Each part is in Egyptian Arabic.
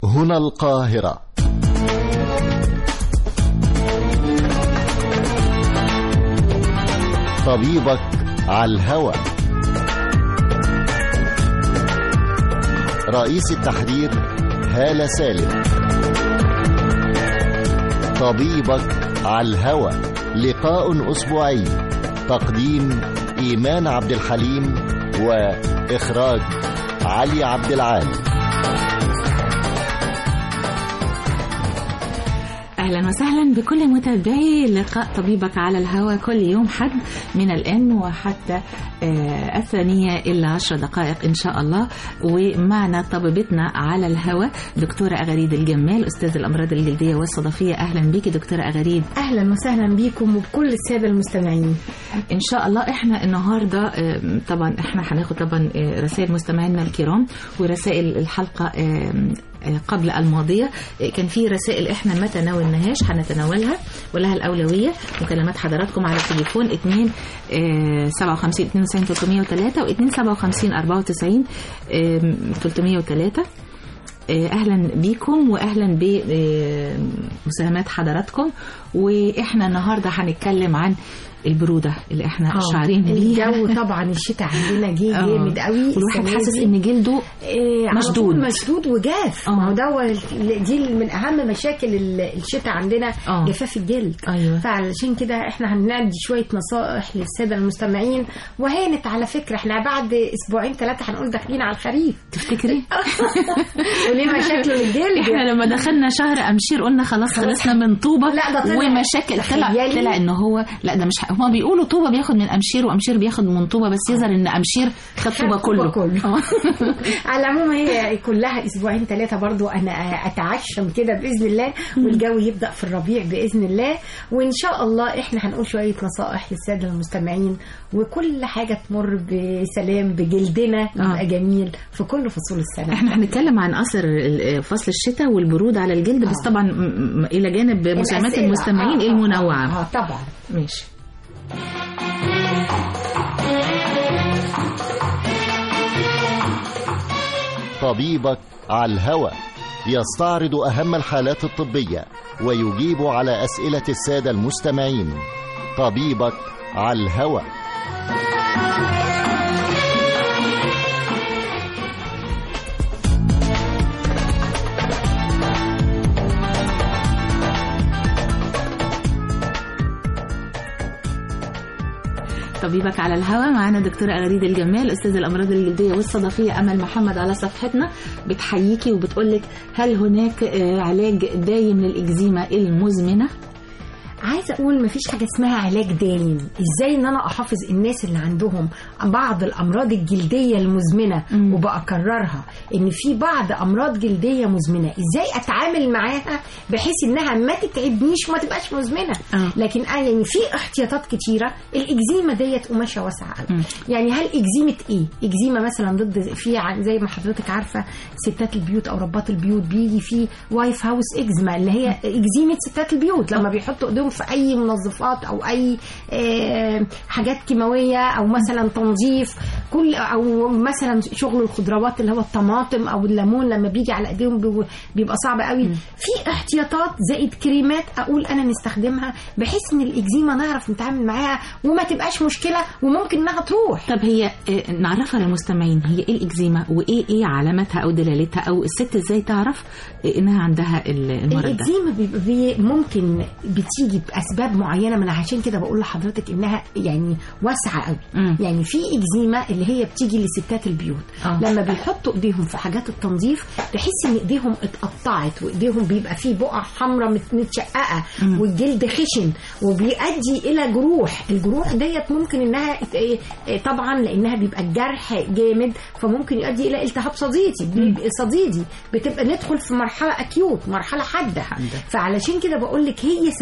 هنا القاهرة طبيبك على الهوى رئيس التحرير هالة سالم طبيبك على الهوى لقاء أسبوعي تقديم إيمان عبد الحليم وإخراج علي عبد العال اهلا وسهلا بكل متابعي لقاء طبيبك على الهواء كل يوم حد من الان وحتى آه الثانيه الا عشر دقائق ان شاء الله ومعنا طبيبتنا على الهواء دكتوره اغاريد الجمال استاذ الامراض الجلديه والصدفيه اهلا بيكي دكتوره اغاريد اهلا وسهلا بيكم وبكل الساده المستمعين ان شاء الله احنا النهارده آه طبعا احنا هناخد طبعا آه رسائل مستمعينا الكرام ورسائل الحلقه قبل الماضية كان في رسائل احنا ما تناولناهاش هنتناولها ولها الأولوية مكالمات حضراتكم على التليفون 2 57 92 303 و 2 57 94 303 اهلا بيكم واهلا بمساهمات حضراتكم واحنا النهارده هنتكلم عن البروده اللي احنا آه. شعرين بيها الجو طبعا الشتاء عندنا جه آه. جامد قوي والواحد السنة حاسس دي. ان جلده إيه على مشدود. طول مشدود وجاف آه. ما هو ده دي من اهم مشاكل ال- الشتاء عندنا آه. جفاف الجلد ايوه فعلشان كده احنا هندي شويه نصائح للساده المستمعين وهانت على فكره احنا بعد اسبوعين ثلاثه هنقول داخلين على الخريف تفتكري وليه مشاكل الجلد احنا لما دخلنا شهر امشير قلنا خلاص خلصنا من طوبه لا، ده طلع- ومشاكل طلع تخيلي. طلع ان هو لا ده مش ح- هما بيقولوا طوبه بياخد من امشير وامشير بياخد من طوبه بس يظهر ان امشير خد طوبه كله كله. آه. على العموم هي كلها اسبوعين ثلاثه برضو انا اتعشم كده باذن الله والجو يبدا في الربيع باذن الله وان شاء الله احنا هنقول شويه نصائح للساده المستمعين وكل حاجه تمر بسلام بجلدنا يبقى جميل في كل فصول السنه احنا هنتكلم عن اثر ال- فصل الشتاء والبرود على الجلد بس آه. طبعا م- م- الى جانب مساهمات الأسئلة. المستمعين آه، آه، المنوعه اه طبعا ماشي طبيبك على الهوى يستعرض أهم الحالات الطبية ويجيب على أسئلة السادة المستمعين طبيبك على الهوى طبيبك على الهواء معانا دكتورة أغريد الجمال أستاذ الأمراض الجلدية والصدفية أمل محمد على صفحتنا بتحييكي وبتقولك هل هناك آه، علاج دايم للإكزيما المزمنة؟ عايزه اقول مفيش حاجه اسمها علاج دايم ازاي ان انا احافظ الناس اللي عندهم بعض الامراض الجلديه المزمنه مم. وبكررها ان في بعض امراض جلديه مزمنه ازاي اتعامل معاها بحيث انها ما تتعبنيش وما تبقاش مزمنه آه. لكن آه يعني في احتياطات كتيره الاكزيما ديت قماشه واسعه قوي مم. يعني هل اكزيمه ايه اكزيما مثلا ضد في ع- زي ما حضرتك عارفه ستات البيوت او ربات البيوت بيجي في وايف هاوس اكزيما اللي هي اكزيمه ستات البيوت لما بيحطوا ايديهم في اي منظفات او اي آه، حاجات كيماويه او مثلا تنظيف كل او مثلا شغل الخضروات اللي هو الطماطم او الليمون لما بيجي على ايديهم بيبقوا- بيبقى صعب قوي في احتياطات زائد كريمات اقول انا نستخدمها بحيث ان الاكزيما نعرف نتعامل معاها وما تبقاش مشكله وممكن انها تروح طب هي آه، نعرفها للمستمعين هي إيه الإكزيما وإيه إيه علاماتها أو دلالتها أو الست إزاي تعرف آه، إنها عندها ال- المرض ده؟ الاكزيما بيبقى بي ممكن بتيجي باسباب معينه من عشان كده بقول لحضرتك انها يعني واسعه قوي مم. يعني في اكزيما اللي هي بتيجي لستات البيوت آه. لما بيحطوا ايديهم في حاجات التنظيف تحس ان ايديهم اتقطعت وايديهم بيبقى فيه بقع حمراء مت- متشققه مم. والجلد خشن وبيؤدي الى جروح الجروح ديت ممكن انها ات- إيه- إيه طبعا لانها بيبقى الجرح جامد فممكن يؤدي الى التهاب صديدي بيبقى صديدي بتبقى ندخل في مرحله اكيوت مرحله حاده حادة. فعلشان كده بقول لك هي سببها ايه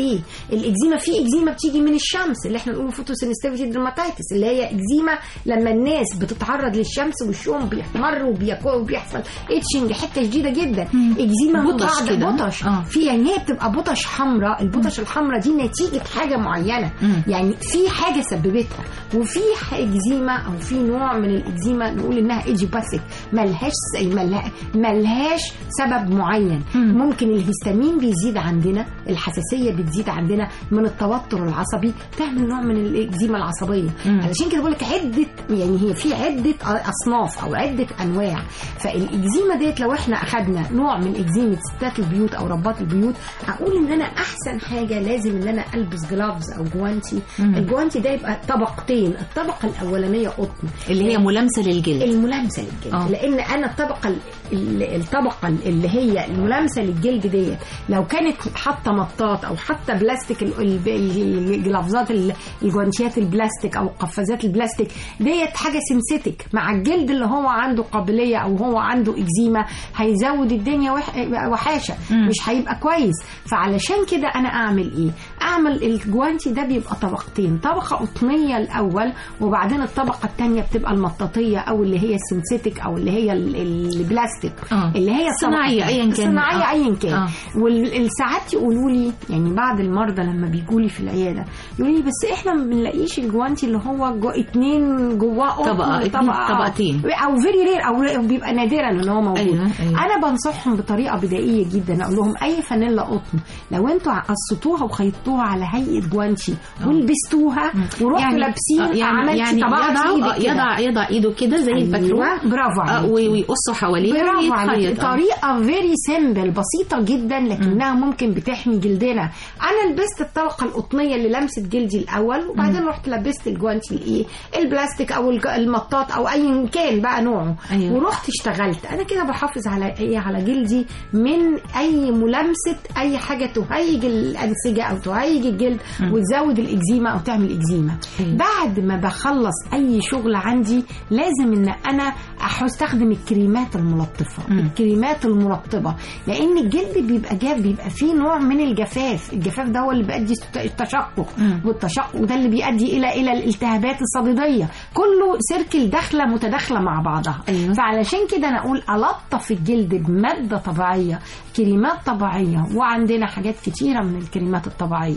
ليه الاكزيما في اكزيما بتيجي من الشمس اللي احنا نقوله فوتوسينستيفيتي درماتايتس اللي هي اكزيما لما الناس بتتعرض للشمس وشهم بيحمر وبيكو- وبيحصل اتشنج حته شديده جدا اكزيما من بطش بعض كده. بطش آه. في يعني هي بتبقى بطش حمراء البطش الحمراء دي نتيجه حاجه معينه مم. يعني في حاجه سببتها وفي ح- اكزيما او في نوع من الاكزيما نقول انها ايجيباثيك ملهاش ملها- ملهاش سبب معين مم. ممكن الهستامين بيزيد عندنا الحساسيه بتزيد عندنا من التوتر العصبي تعمل نوع من الاكزيما العصبيه مم. علشان كده بقول لك عده يعني هي في عده اصناف او عده انواع فالاكزيما ديت لو احنا اخدنا نوع من اكزيما ستات البيوت او ربات البيوت هقول ان انا احسن حاجه لازم ان انا البس جلافز او جوانتي مم. الجوانتي ده يبقى طبقتين الطبقه الاولانيه قطن اللي هي ملامسه للجلد الملامسه للجلد آه. لان انا الطبقه ال- ال- الطبقه اللي هي الملامسه للجلد ديت لو كانت حاطه مطاط او حاطه بلاستيك ال- ال- ال- الجلافزات ال- الجوانتيات البلاستيك او القفازات البلاستيك ديت حاجه سينسيتك مع الجلد اللي هو عنده قابليه او هو عنده اكزيما هيزود الدنيا وح- وحاشه مم. مش هيبقى كويس فعلشان كده انا اعمل ايه اعمل الجوانتي ده بيبقى طبقتين طبقه قطنيه الاول وبعدين الطبقه الثانيه بتبقى المطاطيه او اللي هي السنسيتك او اللي هي ال- البلاستيك آه. اللي هي صناعية الطبقة أياً كان. صناعيه آه. ايا كان آه. والساعات يقولوا لي يعني بعض المرضى لما بيجوا لي في العياده يقولوا لي بس احنا ما بنلاقيش الجوانتي اللي هو جو اتنين جواه قطن طبقة، اتنين طبقة طبقتين. او فيري رير او بيبقى نادرا ان هو موجود أيوة، أيوة. انا بنصحهم بطريقه بدائيه جدا اقول لهم اي فانيلا قطن لو انتوا قصتوها وخيطوها على هيئه جوانتي ولبستوها ورحتوا لابسين آه، يعني عملتي يعني طبعتي يضع آه، ايدك كده. يضع يضع ايده كده زي الباترون أيوة، برافو آه، عليك وي- ويقصوا حواليه برافو عليك ويتخيط. آه. طريقه فيري سيمبل بسيطه جدا لكنها ممكن بتحمي جلدنا انا لبست الطبقه القطنيه اللي لمست جلدي الاول وبعدين رحت لبست الجوانتي الايه البلاستيك او الج- المطاط او اي كان بقى نوعه أيوة. ورحت اشتغلت انا كده بحافظ على ايه على جلدي من اي ملامسه اي حاجه تهيج الانسجه او تهيج الجلد وتزود الاكزيما او تعمل اكزيما أيوة. بعد ما بخلص اي شغل عندي لازم ان انا أح- استخدم الكريمات الملطفه مم. الكريمات المرطبه لان الجلد بيبقى جاف بيبقى فيه نوع من الجفاف الجفاف ده هو اللي بيؤدي است- التشقق مم. والتشقق ده اللي بيؤدي الى الى الالتهابات الصديديه كله سيركل داخله متداخله مع بعضها أيوة. فعلشان كده انا اقول الطف الجلد بماده طبيعيه كريمات طبيعيه وعندنا حاجات كتيره من الكريمات الطبيعيه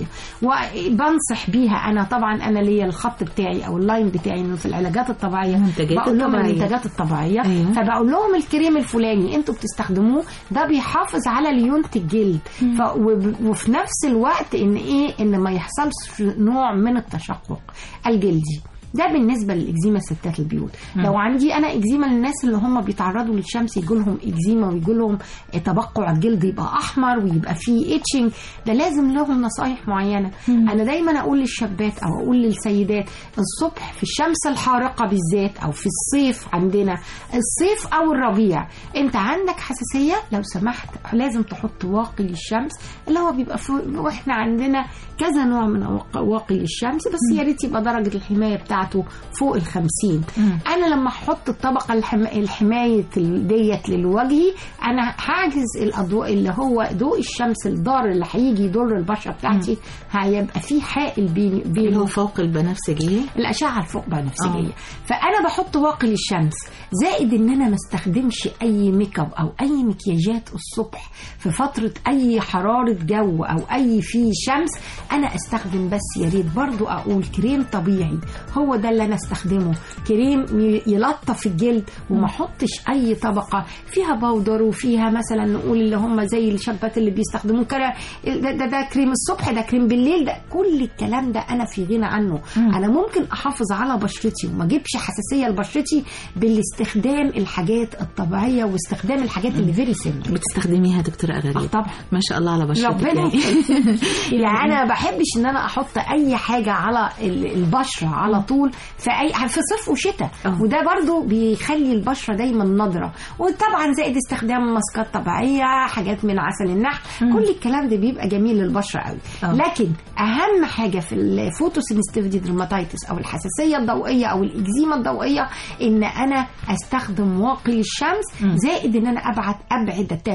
وبنصح بيها انا طبعا انا ليا الخط بتاعي او اللاين بتاعي انه في العلاجات الطبيعيه المنتجات بقول لهم الطبيعية. المنتجات الطبيعيه أيوة. فبقول لهم الكريم الفلاني انتوا بتستخدموه ده بيحافظ على ليونه الجلد ف... وب- وفي نفس الوقت ان ايه ان ما يحصلش نوع من التشقق الجلدي ده بالنسبه للاكزيما ستات البيوت لو عندي انا اكزيما للناس اللي هم بيتعرضوا للشمس يجي لهم اكزيما ويجي لهم تبقع الجلد يبقى احمر ويبقى فيه اتشنج ده لازم لهم نصايح معينه انا دايما اقول للشابات او اقول للسيدات الصبح في الشمس الحارقه بالذات او في الصيف عندنا الصيف او الربيع انت عندك حساسيه لو سمحت لازم تحط واقي للشمس اللي هو بيبقى فوق واحنا عندنا كذا نوع من واق- واقي للشمس بس يا ريت يبقى درجه الحمايه بتاعته فوق ال 50 مم. انا لما احط الطبقه الحم... الحمايه ال- ديت للوجه انا هعجز الاضواء اللي هو ضوء الشمس الضار اللي هيجي يضر البشره بتاعتي هيبقى في حائل بيني اللي هو بينه فوق البنفسجية الاشعه الفوق بنفسجيه فانا بحط واقي للشمس زائد ان انا ما استخدمش اي ميك اب او اي مكياجات الصبح في فتره اي حراره جو او اي في شمس انا استخدم بس يا ريت برضو اقول كريم طبيعي هو ده اللي انا استخدمه كريم ي- يلطف الجلد وما احطش اي طبقه فيها بودر وفيها مثلا نقول اللي هم زي الشابات اللي بيستخدموه كده ده, ده, ده كريم الصبح ده كريم بالليل ده كل الكلام ده انا في غنى عنه مم. انا ممكن احافظ على بشرتي وما اجيبش حساسيه لبشرتي بالاستخدام الحاجات الطبيعيه واستخدام الحاجات اللي فيري سيمبل بتستخدميها دكتورة آه أغالية طبعا ما شاء الله على بشرتك ربنا يعني. يخليك. يعني انا ما بحبش ان انا احط اي حاجه على ال- البشره على طول في اي في صيف وشتاء آه. وده برضو بيخلي البشره دايما نضره وطبعا زائد استخدام ماسكات طبيعيه حاجات من عسل النحل كل الكلام ده بيبقى جميل للبشره قوي آه. لكن اهم حاجه في الفوتوسينستيفيتي درماتيتس او الحساسيه الضوئيه او الاكزيما الضوئيه ان انا استخدم واقي للشمس مم. زائد ان انا ابعد ابعد تماما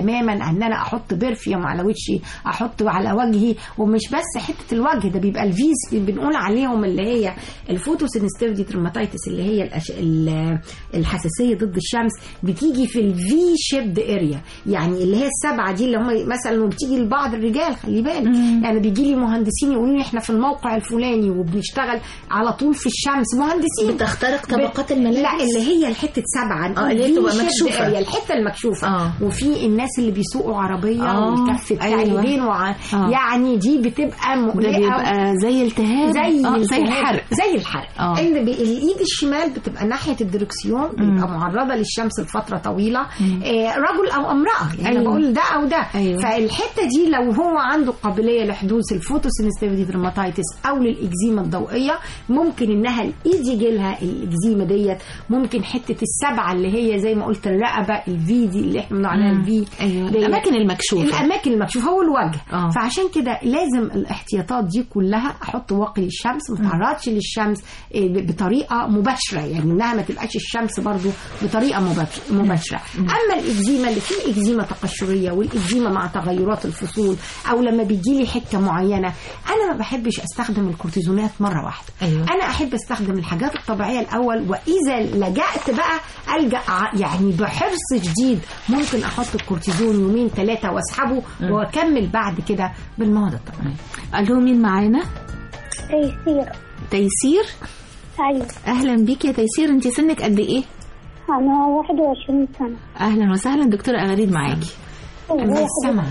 معينه ان انا احط برفيوم على وشي احطه على وجهي ومش بس حته الوجه ده بيبقى الفيز بنقول عليهم اللي هي الفوتوسينستيفيتي درماتيتس اللي هي الأش... ال- الحساسيه ضد الشمس بتيجي في الفي شيبد اريا يعني اللي هي السبعه دي اللي هم مثلا لما بتيجي لبعض الرجال خلي بالك يعني بيجي لي مهندسين يقولوا لي احنا في الموقع الفلاني وبنشتغل على طول في الشمس مهندسين بتخترق طبقات الملابس لا اللي هي الحته سبعه آه، اللي هي دي تبقى شد مكشوفة. اريا الحته المكشوفه آه. وفي الناس اللي بيسوقوا عربيه آه، والكف بتاع أيوة. اليدين وع... آه. يعني دي بتبقى ده مقلقه بيبقى زي التهاب زي آه، زي التهاب- الحرق زي الحرق آه. ان ب- الايد الشمال بتبقى ناحيه الدركسيون بيبقى معرضه للشمس لفتره طويله آه رجل او امراه يعني أيوة. انا بقول ده او ده أيوة. فالحته دي لو هو عنده قابليه لحدوث الفوتوسينستيفيتي درماتايتس او للاكزيما الضوئيه ممكن انها الايد يجي لها الاكزيما ديت ممكن حته السبعه اللي هي زي ما قلت الرقبه الفي دي اللي احنا بنقول عليها الفي ايوه ديت. الاماكن المكشوفه الاماكن المكشوفه هو الوجه آه. فعشان كده لازم الاحتياطات دي كلها احط واقي للشمس ما تعرضش للشمس إيه، ب- بطريقه مباشره يعني انها ما تبقاش الشمس برضو بطريقه مباشر- مباشره اما الاكزيما اللي فيه اكزيما تقشريه والاكزيما مع تغيرات الفصول او لما بيجي لي حته معينه انا ما بحبش استخدم الكورتيزونات مره واحده أيوة. انا احب استخدم الحاجات الطبيعيه الاول واذا لجأت بقى الجا ع- يعني بحرص شديد ممكن احط الكورتيزون يومين ثلاثه واسحبه واكمل بعد كده بالمواد الطبيعيه الو مين معانا تيسير تيسير أيوة اهلا بيك يا تيسير انت سنك قد ايه أنا واحد وعشرين سنة اهلا وسهلا دكتوره اغريد معاكي أنا السمع.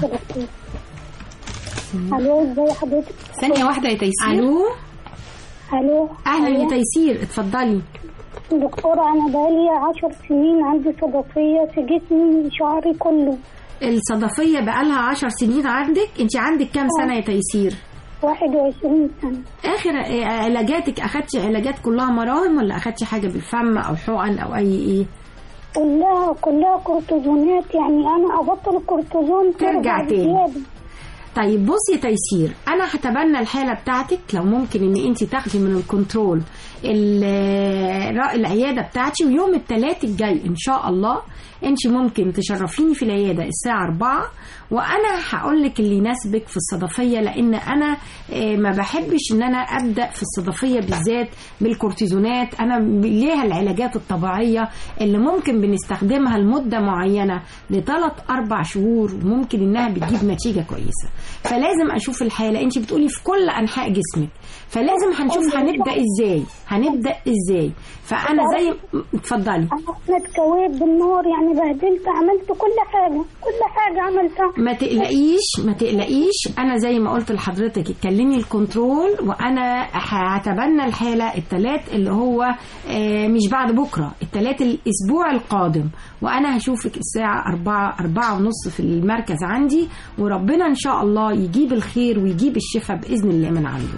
ألو ازي حضرتك ثانيه واحده يا تيسير الو ألو اهلا يا أيوة. تيسير اتفضلي دكتورة أنا بقالي عشر سنين عندي صدفية في جسمي شعري كله الصدفيه بقالها عشر سنين عندك انت عندك كام سنه يا تيسير واحد وعشرين سنة اخر آه، علاجاتك اخدتي علاجات كلها مراهم ولا اخدتي حاجه بالفم او حقن او اي ايه كلها كلها كورتيزونات يعني أنا أبطل الكورتيزون ترجع تاني. بزيادة. طيب بصي يا تيسير انا هتبنى الحاله بتاعتك لو ممكن ان انت تاخدي من الكنترول ال- را- العياده بتاعتي ويوم الثلاث الجاي ان شاء الله انت ممكن تشرفيني في العياده الساعه 4 وانا هقول لك اللي يناسبك في الصدفيه لان انا آه، ما بحبش ان انا ابدا في الصدفيه بالذات بالكورتيزونات انا ب- ليها العلاجات الطبيعيه اللي ممكن بنستخدمها لمده معينه لثلاث اربع شهور وممكن انها بتجيب نتيجه كويسه فلازم اشوف الحاله انت بتقولي في كل انحاء جسمك فلازم هنشوف هنبدا ازاي هنبدا ازاي فانا زي اتفضلي أنا اتكويت بالنار يعني بهدلت عملت كل حاجة كل حاجة عملتها ما تقلقيش ما تقلقيش انا زي ما قلت لحضرتك اتكلمي الكنترول وانا هتبنى الحاله الثلاث اللي هو آه، مش بعد بكره الثلاث الاسبوع القادم وانا هشوفك الساعه أربعة أربعة ونص في المركز عندي وربنا ان شاء الله يجيب الخير ويجيب الشفاء باذن الله من عنده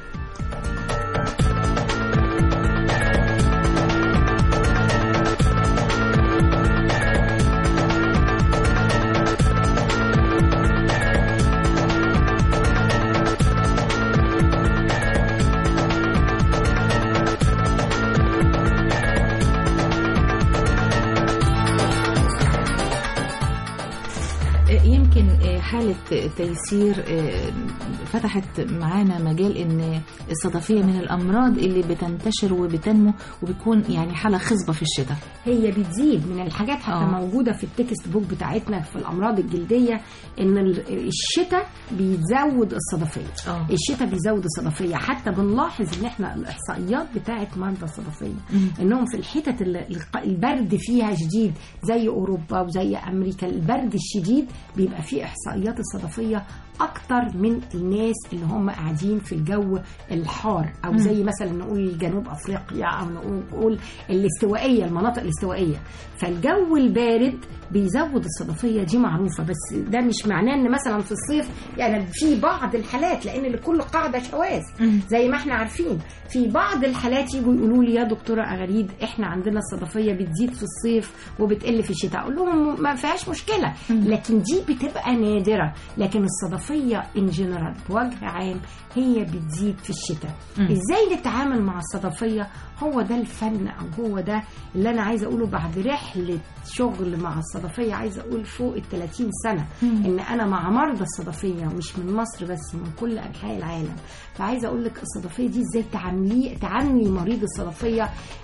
يمكن حالة تيسير فتحت معانا مجال ان الصدفية من الامراض اللي بتنتشر وبتنمو وبتكون يعني حالة خصبة في الشتاء هي بتزيد من الحاجات حتى آه. أوه. موجوده في التكست بوك بتاعتنا في الامراض الجلديه ان ال- الشتاء بيزود الصدفيه اه الشتاء بيزود الصدفيه حتى بنلاحظ ان احنا الاحصائيات بتاعت مرضى الصدفيه انهم في الحتت اللي الق- البرد فيها شديد زي اوروبا وزي امريكا البرد الشديد بيبقى فيه احصائيات الصدفيه اكتر من الناس اللي هم قاعدين في الجو الحار او زي مثلا نقول جنوب افريقيا او نقول نقول الاستوائيه المناطق الاستوائيه فالجو البارد بيزود الصدفيه دي معروفه بس ده مش معناه ان مثلا في الصيف يعني في بعض الحالات لان لكل قاعده شواذ زي ما احنا عارفين في بعض الحالات يجوا يقولوا لي يا دكتوره اغاريد احنا عندنا الصدفيه بتزيد في الصيف وبتقل في الشتاء اقول لهم ما فيهاش مشكله لكن دي بتبقى نادره لكن الصدفيه ان جنرال بوجه عام هي بتزيد في الشتاء ازاي نتعامل مع الصدفيه هو ده الفن او هو ده اللي انا عايزه اقوله بعد رحله شغل مع الصدفيه عايزه اقول فوق ال 30 سنه ان انا مع مرضى الصدفيه مش من مصر بس من كل انحاء العالم فعايزه اقول لك الصدفيه دي ازاي تعاملي تعاملي مريض الصدفيه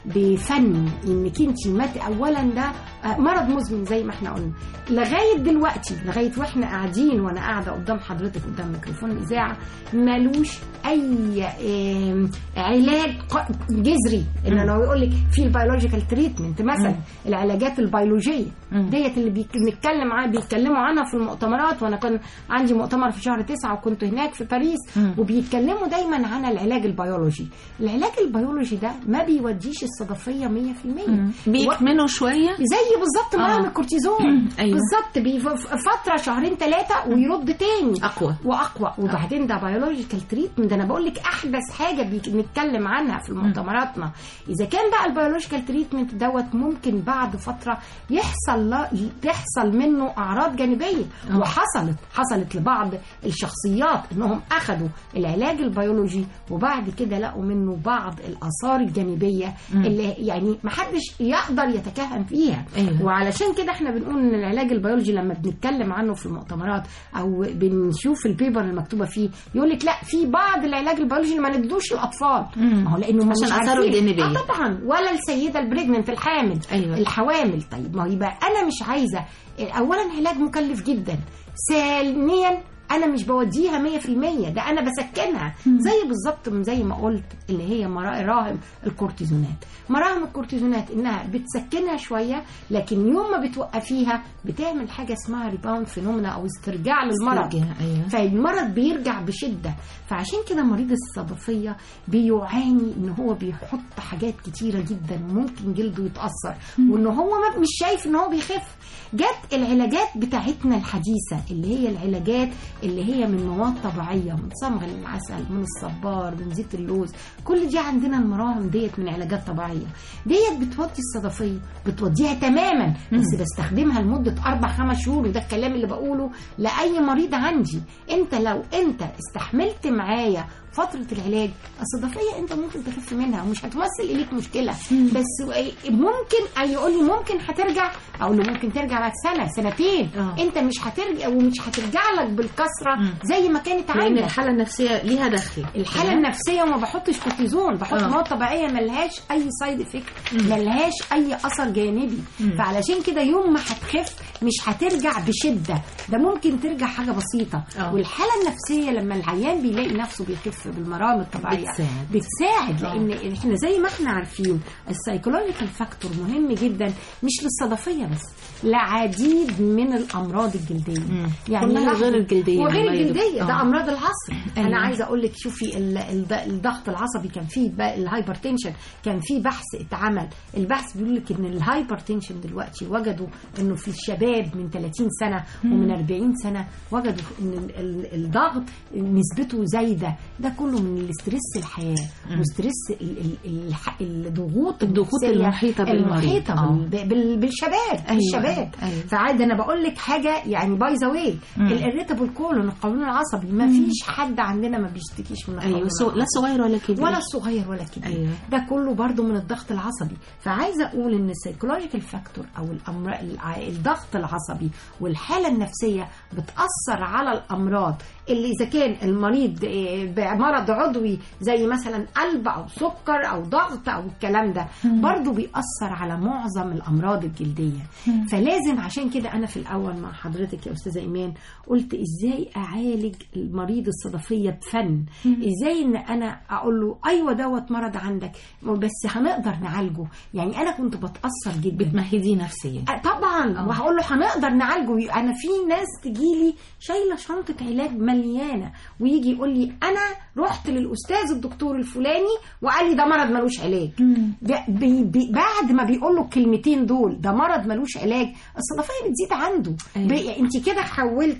بفن انك انت مت اولا ده آه، مرض مزمن زي ما احنا قلنا لغايه دلوقتي لغايه واحنا قاعدين وانا قاعده قدام حضرتك قدام ميكروفون الاذاعه ملوش اي آم، علاج ق- جذري ان لو يقول لك في البيولوجيكال تريتمنت مثلا العلاجات البيولوجيه ديت اللي بيك- بنتكلم عنها بيتكلموا عنها في المؤتمرات وانا كان عندي مؤتمر في شهر تسعة وكنت هناك في باريس وبيتكلموا دايما عن العلاج البيولوجي العلاج البيولوجي ده ما بيوديش الصدفيه 100% بيكمنوا شويه زي بالظبط مرهم آه. الكورتيزون أيوة. بالظبط بيف- فتره شهرين ثلاثه ويرد تاني اقوى واقوى وبعدين ده بيولوجيكال تريتمنت ده انا بقول لك احدث حاجه بيك- بنتكلم عنها في مؤتمراتنا اذا كان بقى البيولوجيكال تريتمنت دوت ممكن بعد فتره يحصل لا تحصل منه اعراض جانبيه آه. وحصلت حصلت لبعض الشخصيات انهم اخذوا العلاج البيولوجي وبعد كده لقوا منه بعض الاثار الجانبيه اللي يعني محدش يقدر يتكهن فيها أيوة. وعلشان كده احنا بنقول ان العلاج البيولوجي لما بنتكلم عنه في المؤتمرات او بنشوف البيبر المكتوبه فيه يقول لك لا في بعض العلاج البيولوجي اللي ما ندوش الاطفال مم. ما هو لانه هم عشان مش آثاره عارفين. الجانبية. اه طبعا ولا السيده البريجننت الحامل أيوة. الحوامل طيب ما هو يبقى انا مش عايزه اولا علاج مكلف جدا ثانيا انا مش بوديها 100% ده انا بسكنها زي بالظبط من زي ما قلت اللي هي مراهم الكورتيزونات مراهم الكورتيزونات انها بتسكنها شويه لكن يوم ما بتوقفيها بتعمل حاجه اسمها ريباوند فينومينا او استرجاع للمرض استرجاع، أيوة. فالمرض بيرجع بشده فعشان كده مريض الصدفيه بيعاني ان هو بيحط حاجات كتيره جدا ممكن جلده يتاثر وان هو ما- مش شايف ان هو بيخف جت العلاجات بتاعتنا الحديثه اللي هي العلاجات اللي هي من مواد طبيعيه من صمغ العسل من الصبار من زيت اللوز كل دي عندنا المراهم ديت من علاجات طبيعيه ديت بتودي الصدفيه بتوديها تماما بس بستخدمها لمده اربع خمس شهور وده الكلام اللي بقوله لاي مريض عندي انت لو انت استحملت معايا فترة العلاج الصدفية انت ممكن تخف منها ومش هتمثل اليك مشكلة بس ممكن أي يقول لي ممكن هترجع او له ممكن ترجع بعد سنة سنتين آه. انت مش هترجع ومش هترجع لك بالكسرة زي ما كانت لان عندك الحاله النفسيه ليها دخل الحاله تمام؟ النفسيه وما بحطش كورتيزون بحط آه. مواد طبيعيه ملهاش اي سايد افكت ملهاش اي اثر جانبي فعلشان كده يوم ما هتخف مش هترجع بشده ده ممكن ترجع حاجه بسيطه آه. والحاله النفسيه لما العيان بيلاقي نفسه بيخف بالمرام الطبيعيه بتساعد. بتساعد آه. لان احنا زي ما احنا عارفين السايكولوجيكال فاكتور مهم جدا مش للصدفيه بس لعديد من الامراض الجلديه كلها لاحظوا- غير الجلدية وغير الله يدوم. الجلديه ده آه. امراض العصر أيوة. انا عايزه اقول لك شوفي ال- ال- الضغط العصبي كان فيه ب- الهايبرتنشن كان فيه بحث اتعمل البحث بيقول لك ان الهايبرتنشن دلوقتي وجدوا انه في الشباب من 30 سنه ومن 40 سنه وجدوا ان ال- ال- الضغط نسبته زايده ده كله من الاسترس الحياه وستريس ال- ال- الح- الضغوط الضغوط النفسية المحيطة بالمريض. المحيطه آه. بال- بال- بالشباب أيوة، بالشباب أيوة. فعاد انا بقول لك حاجه يعني باي ذا واي الاريتابل كولون القولون العصبي ما فيش حد عندنا ما بيشتكيش من القولون ايوه سو... لا العصبي. صغير ولا كبير ولا الصغير ولا الكبير أيوة. ده كله برضو من الضغط العصبي فعايزه اقول ان السيكولوجيكال فاكتور او الأمر... الع- الضغط العصبي والحاله النفسيه بتاثر على الامراض اللي اذا كان المريض آه، بمرض عضوي زي مثلا قلب او سكر او ضغط او الكلام ده برضو بيأثر على معظم الامراض الجلديه فلازم عشان كده انا في الاول مع حضرتك يا استاذه ايمان قلت ازاي اعالج المريض الصدفيه بفن ازاي ان انا اقول له ايوه دوت مرض عندك بس هنقدر نعالجه يعني انا كنت بتاثر جدا بتمهديه نفسيا أه طبعا آه. وهقول له هنقدر نعالجه انا في ناس تجيلي شايله شنطه علاج مليانه ويجي يقول لي انا رحت للاستاذ الدكتور الفلاني وقال لي ده مرض ملوش علاج ب- بي بي بعد ما بيقول له الكلمتين دول ده مرض ملوش علاج الصدفيه بتزيد عنده أيوة. ب- انت كده حولتي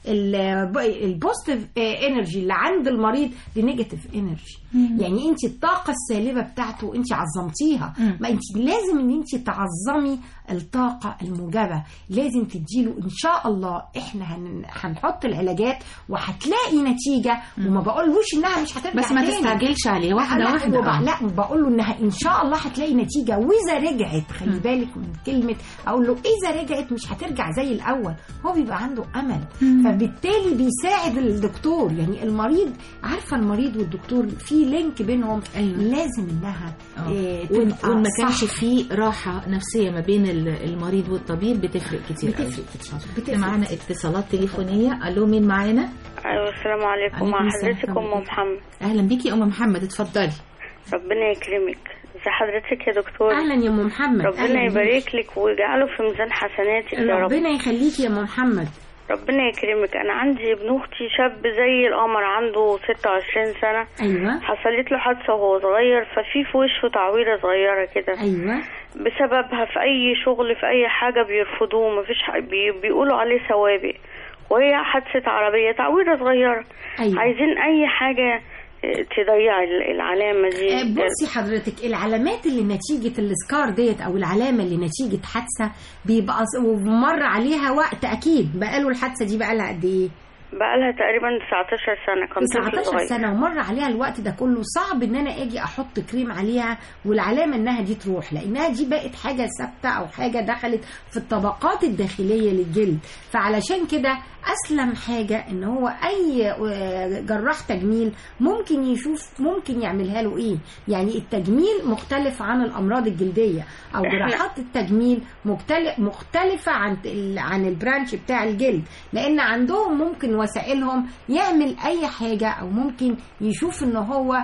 البوزيتيف انرجي اللي عند المريض لنيجاتيف انرجي يعني انت الطاقه السالبه بتاعته انت عظمتيها مم. ما انت لازم ان انت تعظمي الطاقه الموجبه لازم تديله ان شاء الله احنا هن... هنحط العلاجات وهتلاقي نتيجه وما بقولهوش انها مش هترجع بس ما تاني. تستعجلش عليه واحده لا واحده وبع- آه. لا بقول له انها ان شاء الله هتلاقي نتيجه واذا رجعت خلي بالك من كلمه اقول له اذا رجعت مش هترجع زي الاول هو بيبقى عنده امل فبالتالي بيساعد الدكتور يعني المريض عارفه المريض والدكتور في لينك بينهم أيوة. لازم انها آه. آه، وإن تبقى وإن ما كانش صح. في راحة نفسية ما بين ال- المريض والطبيب بتفرق كتير بتفرق قوي. كتير آه. بتفرق معانا اتصالات تليفونية ألو مين معانا؟ ايوه السلام عليكم مع عليكم السلام حضرتك ورحمة ام الله. محمد أهلا بيكي يا أم محمد اتفضلي ربنا يكرمك ازي حضرتك يا دكتور اهلا يا ام محمد ربنا أهلاً يبارك لك ويجعله في ميزان حسناتك بيك. يا رب ربنا يخليكي يا ام محمد ربنا يكرمك انا عندي ابن اختي شاب زي القمر عنده 26 سنه ايوه حصلت له حادثه وهو صغير ففي في وشه تعويره صغيره كده ايوه بسببها في اي شغل في اي حاجه بيرفضوه مفيش ح- بي بيقولوا عليه سوابق وهي حادثه عربيه تعويره صغيره ايوه عايزين اي حاجه اه، تضيع ال- العلامه دي آه، بصي حضرتك العلامات اللي نتيجة السكار ديت أو العلامة اللي نتيجة حادثة بيبقى ص- ومر عليها وقت أكيد بقاله الحادثة دي بقالها قد إيه؟ بقالها تقريبا 19 سنة كان طفل 19 صغير سنة ومر عليها الوقت ده كله صعب إن أنا أجي أحط كريم عليها والعلامة إنها دي تروح لأنها دي بقت حاجة ثابتة أو حاجة دخلت في الطبقات الداخلية للجلد فعلشان كده أسلم حاجة إن هو أي آه، جراح تجميل ممكن يشوف ممكن يعملها له إيه يعني التجميل مختلف عن الأمراض الجلدية أو إحنا- جراحات التجميل مختلف مختلفة عن ال- عن البرانش بتاع الجلد لأن عندهم ممكن وسائلهم يعمل أي حاجة أو ممكن يشوف إن هو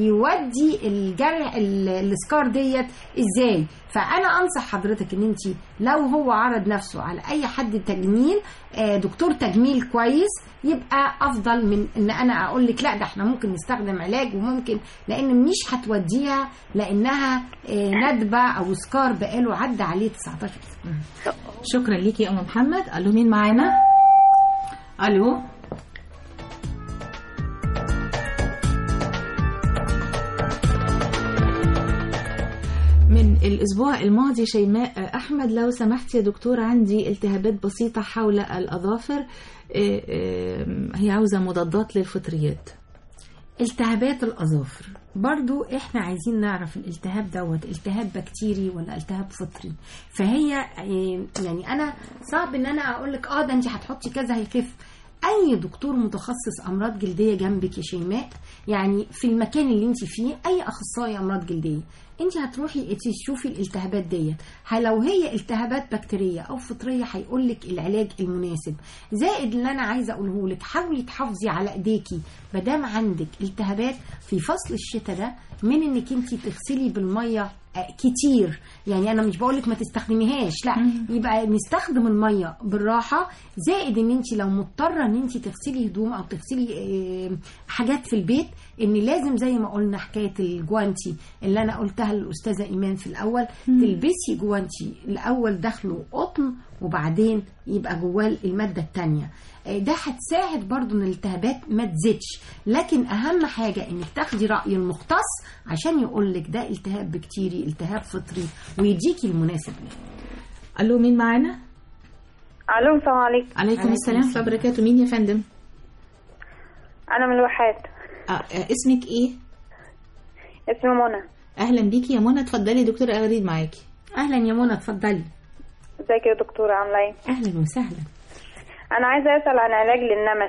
يودي الجرح ال- السكار ديت إزاي فأنا أنصح حضرتك إن أنت لو هو عرض نفسه على أي حد تجميل آه، دكتور تجميل كويس يبقى افضل من ان انا اقول لك لا ده احنا ممكن نستخدم علاج وممكن لان مش هتوديها لانها آه، ندبه او سكار بقاله عدى عليه 19 سنه شكرا ليكي يا أم محمد ألو مين معانا؟ ألو من الأسبوع الماضي شيماء أحمد لو سمحت يا دكتور عندي التهابات بسيطة حول الأظافر إيه، إيه، هي عاوزة مضادات للفطريات التهابات الاظافر برضو احنا عايزين نعرف الالتهاب دوت التهاب بكتيري ولا التهاب فطري فهي آه، يعني انا صعب ان انا اقول لك اه ده انت هتحطي كذا هيخف اي دكتور متخصص امراض جلديه جنبك يا شيماء يعني في المكان اللي انت فيه اي اخصائي امراض جلديه انت هتروحي تشوفي الالتهابات ديت ه- لو هي التهابات بكتيريه او فطريه هيقول لك العلاج المناسب زائد اللي انا عايزه اقوله لك حاولي تحافظي على ايديكي ما دام عندك التهابات في فصل الشتاء ده من انك انت تغسلي بالميه آه، كتير يعني انا مش بقولك ما تستخدميهاش لا يبقى نستخدم الميه بالراحه زائد ان انت لو مضطره ان انت تغسلي هدوم او تغسلي آه، حاجات في البيت ان لازم زي ما قلنا حكايه الجوانتي اللي انا قلتها للاستاذه ايمان في الاول تلبسي جوانتي الاول داخله قطن وبعدين يبقى جواه الماده الثانيه ده هتساعد برضو ان الالتهابات ما تزيدش لكن اهم حاجه انك تاخدي راي المختص عشان يقول لك ده التهاب بكتيري التهاب فطري ويديكي المناسب ليه ألو مين معانا؟ الو السلام عليكم عليكم السلام ورحمة الله وبركاته مين يا فندم؟ انا من الواحات آه، آه، اسمك إيه؟ اسمي منى أهلا بيكي يا منى اتفضلي دكتور أغريد معاكي اهلا يا منى اتفضلي ازيك يا دكتوره عامله ايه اهلا وسهلا انا عايزه اسال عن علاج للنمش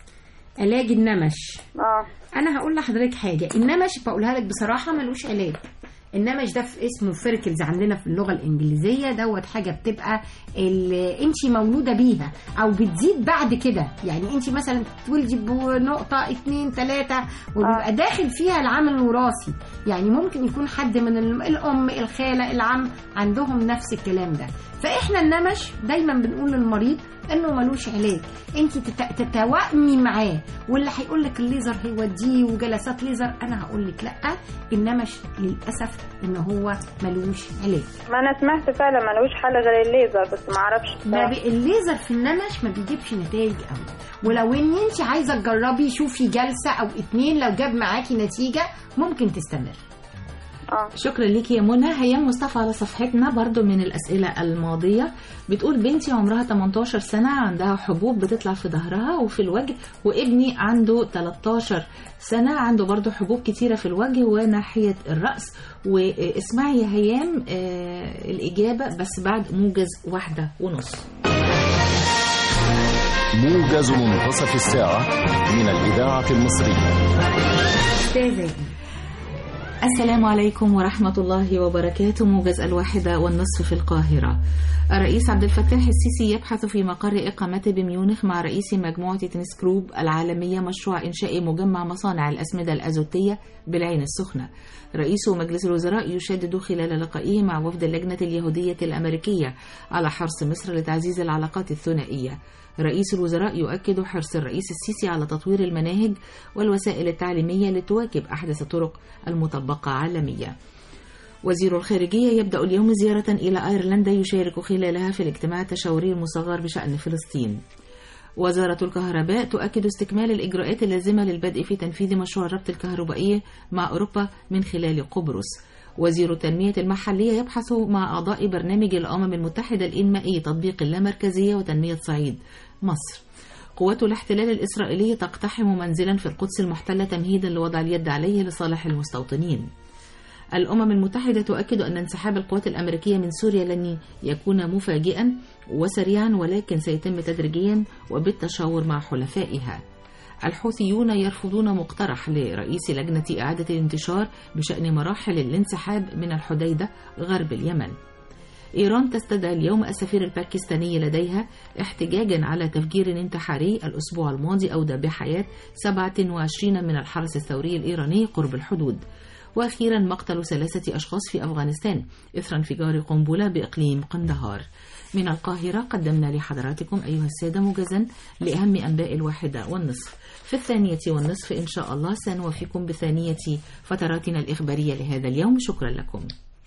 علاج النمش اه انا هقول لحضرتك حاجه النمش بقولها لك بصراحه ملوش علاج النمش ده في اسمه فيركلز عندنا في اللغه الانجليزيه دوت حاجه بتبقى انت مولوده بيها او بتزيد بعد كده يعني انت مثلا تولدي بنقطه اتنين تلاته وبيبقى داخل فيها العامل الوراثي يعني ممكن يكون حد من ال- الام الخاله العم عندهم نفس الكلام ده فاحنا النمش دايما بنقول للمريض انه ملوش علاج انت تت- تتوائمي معاه واللي هيقول لك الليزر هيوديه وجلسات ليزر انا هقول لك لا انما ش- للاسف ان هو ملوش علاج ما انا سمعت فعلا ملوش حل غير الليزر بس ما اعرفش ما بي... الليزر في النمش ما بيجيبش نتائج قوي ولو ان انت عايزه تجربي شوفي جلسه او اتنين لو جاب معاكي نتيجه ممكن تستمر اه شكرا ليكي يا منى هيام مصطفى على صفحتنا برضو من الأسئلة الماضية بتقول بنتي عمرها 18 سنة عندها حبوب بتطلع في ظهرها وفي الوجه وابني عنده 13 سنة عنده برضو حبوب كتيرة في الوجه وناحية الرأس واسمعي يا هيام آه، الإجابة بس بعد موجز واحدة ونص موجز منتصف الساعة من الإذاعة المصرية استاذه السلام عليكم ورحمة الله وبركاته موجز الواحدة والنصف في القاهرة الرئيس عبد الفتاح السيسي يبحث في مقر إقامته بميونخ مع رئيس مجموعة تنس جروب العالمية مشروع إنشاء مجمع مصانع الأسمدة الأزوتية بالعين السخنة رئيس مجلس الوزراء يشدد خلال لقائه مع وفد اللجنة اليهودية الأمريكية على حرص مصر لتعزيز العلاقات الثنائية رئيس الوزراء يؤكد حرص الرئيس السيسي على تطوير المناهج والوسائل التعليمية لتواكب أحدث الطرق المطبقة عالميا وزير الخارجية يبدأ اليوم زيارة إلى أيرلندا يشارك خلالها في الاجتماع التشاوري المصغر بشأن فلسطين وزارة الكهرباء تؤكد استكمال الإجراءات اللازمة للبدء في تنفيذ مشروع الربط الكهربائي مع أوروبا من خلال قبرص وزير التنمية المحلية يبحث مع أعضاء برنامج الأمم المتحدة الإنمائي تطبيق اللامركزية وتنمية صعيد مصر قوات الاحتلال الإسرائيلي تقتحم منزلا في القدس المحتلة تمهيدا لوضع اليد عليه لصالح المستوطنين الأمم المتحدة تؤكد أن انسحاب القوات الأمريكية من سوريا لن يكون مفاجئا وسريعا ولكن سيتم تدريجيا وبالتشاور مع حلفائها الحوثيون يرفضون مقترح لرئيس لجنة إعادة الانتشار بشأن مراحل الانسحاب من الحديدة غرب اليمن إيران تستدعي اليوم السفير الباكستاني لديها احتجاجا على تفجير انتحاري الأسبوع الماضي أودى بحياة 27 من الحرس الثوري الإيراني قرب الحدود وأخيرا مقتل ثلاثة أشخاص في أفغانستان إثر انفجار قنبلة بإقليم قندهار من القاهرة قدمنا لحضراتكم أيها السادة موجزا لأهم أنباء الواحدة والنصف في الثانية والنصف إن شاء الله سنوفيكم بثانية فتراتنا الإخبارية لهذا اليوم شكرا لكم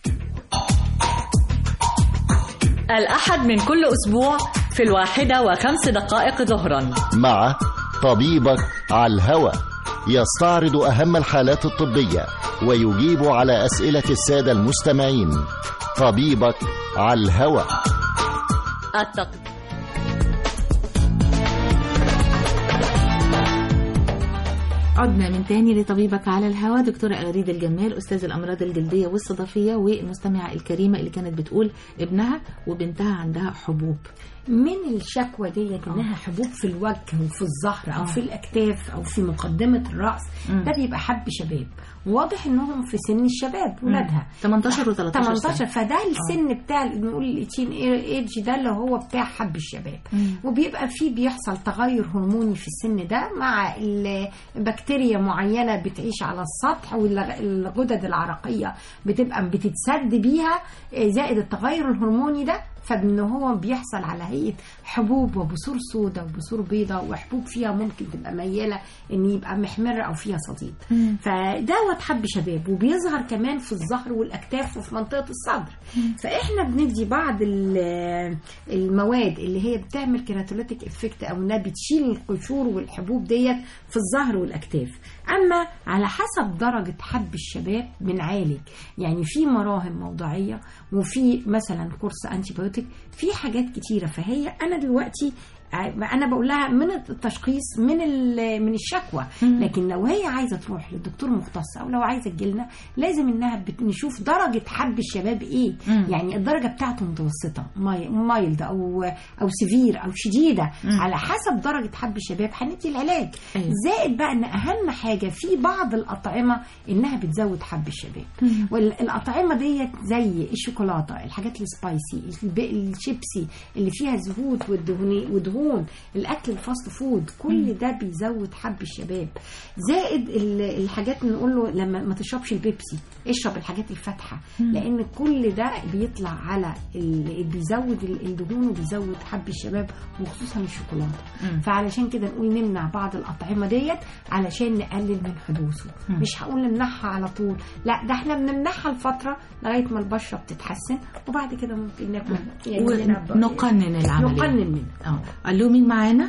الأحد من كل أسبوع في الواحدة وخمس دقائق ظهرا مع طبيبك على الهوى يستعرض أهم الحالات الطبية ويجيب على أسئلة السادة المستمعين طبيبك على الهوى التق... عدنا من تاني لطبيبك على الهواء دكتورة أغريد الجمال أستاذ الأمراض الجلدية والصدفية والمستمعة الكريمة اللي كانت بتقول ابنها وبنتها عندها حبوب من الشكوى ديت انها حبوب في الوجه وفي الظهر او آه. في الاكتاف او في مقدمه الراس مم. ده بيبقى حب شباب واضح انهم في سن الشباب ولادها 18 و13 18 فده السن بتاع نقول التين ايدج ده اللي هو بتاع حب الشباب مم. وبيبقى فيه بيحصل تغير هرموني في السن ده مع ال- بكتيريا معينه بتعيش على السطح والغدد العرقيه بتبقى بتتسد بيها آه، زائد التغير الهرموني ده فان هو بيحصل على هيئه حبوب وبثور سوداء وبثور بيضاء وحبوب فيها ممكن تبقى مياله ان يبقى محمر او فيها صديد فدوت حب شباب وبيظهر كمان في الظهر والاكتاف وفي منطقه الصدر فاحنا بندي بعض ال- المواد اللي هي بتعمل كيراتوليتيك افكت او انها بتشيل القشور والحبوب ديت في الظهر والاكتاف اما على حسب درجه حب الشباب بنعالج يعني في مراهم موضعيه وفي مثلا كورس انتي بايوتيك في حاجات كتيره فهي انا دلوقتي ع- انا بقول لها من التشخيص من ال- من الشكوى لكن لو هي عايزه تروح للدكتور مختص او لو عايزه تجيلنا لازم انها بت- نشوف درجه حب الشباب ايه مم. يعني الدرجه بتاعته متوسطه ماي- مايلد او او سيفير او شديده على حسب درجه حب الشباب هندي العلاج أيوة. زائد بقى ان اهم حاجه في بعض الاطعمه انها بتزود حب الشباب والاطعمه ديت زي الشوكولاته الحاجات السبايسي الب- الشيبسي اللي فيها زهود والدهون ودهون الدهون الاكل الفاست فود كل ده بيزود حب الشباب زائد ال- الحاجات اللي نقول له لما ما تشربش البيبسي اشرب الحاجات الفاتحه لان كل ده بيطلع على ال- بيزود ال- الدهون وبيزود حب الشباب وخصوصا الشوكولاته فعلشان كده نقول نمنع بعض الاطعمه ديت علشان نقلل من حدوثه مش هقول نمنعها على طول لا ده احنا بنمنعها لفتره لغايه ما البشره بتتحسن وبعد كده ممكن ناكل يعني نلعب بقى. ونقنن العملية نقنن منها اه الو مين معانا